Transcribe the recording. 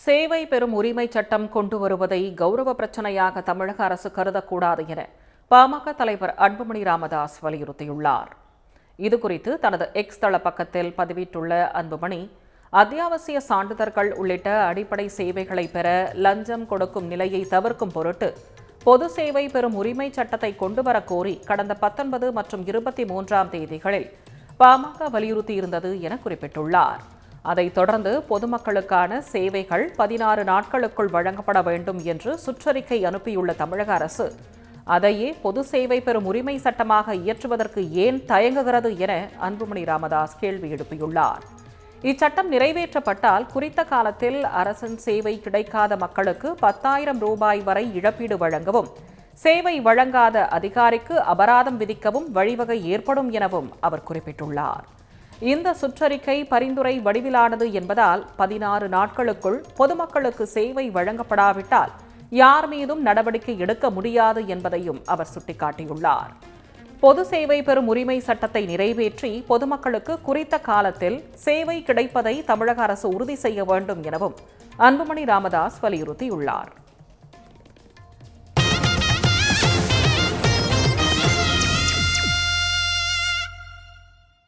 சேவை பெறும் உரிமை சட்டம் கொண்டு வருவதை கௌரவ பிரச்சனையாக தமிழக அரசு கருதக்கூடாது என பாமக தலைவர் அன்புமணி ராமதாஸ் வலியுறுத்தியுள்ளார் இதுகுறித்து தனது எக்ஸ் தள பக்கத்தில் பதிவிட்டுள்ள அன்புமணி அத்தியாவசிய சான்றிதழ்கள் உள்ளிட்ட அடிப்படை சேவைகளை பெற லஞ்சம் கொடுக்கும் நிலையை தவிர்க்கும் பொருட்டு பொது சேவை பெறும் உரிமை சட்டத்தை கொண்டுவர கோரி கடந்த பத்தொன்பது மற்றும் இருபத்தி மூன்றாம் தேதிகளில் பாமக வலியுறுத்தியிருந்தது என குறிப்பிட்டுள்ளார் அதைத் தொடர்ந்து பொதுமக்களுக்கான சேவைகள் பதினாறு நாட்களுக்குள் வழங்கப்பட வேண்டும் என்று சுற்றறிக்கை அனுப்பியுள்ள தமிழக அரசு அதையே பொது சேவை பெறும் உரிமை சட்டமாக இயற்றுவதற்கு ஏன் தயங்குகிறது என அன்புமணி ராமதாஸ் கேள்வி எழுப்பியுள்ளார் இச்சட்டம் நிறைவேற்றப்பட்டால் குறித்த காலத்தில் அரசின் சேவை கிடைக்காத மக்களுக்கு பத்தாயிரம் ரூபாய் வரை இழப்பீடு வழங்கவும் சேவை வழங்காத அதிகாரிக்கு அபராதம் விதிக்கவும் வழிவகை ஏற்படும் எனவும் அவர் குறிப்பிட்டுள்ளார் இந்த சுற்றறிக்கை பரிந்துரை வடிவிலானது என்பதால் பதினாறு நாட்களுக்குள் பொதுமக்களுக்கு சேவை வழங்கப்படாவிட்டால் யார் மீதும் நடவடிக்கை எடுக்க முடியாது என்பதையும் அவர் சுட்டிக்காட்டியுள்ளார் பொது சேவை பெறும் உரிமை சட்டத்தை நிறைவேற்றி பொதுமக்களுக்கு குறித்த காலத்தில் சேவை கிடைப்பதை தமிழக அரசு உறுதி செய்ய வேண்டும் எனவும் அன்புமணி ராமதாஸ் வலியுறுத்தியுள்ளார்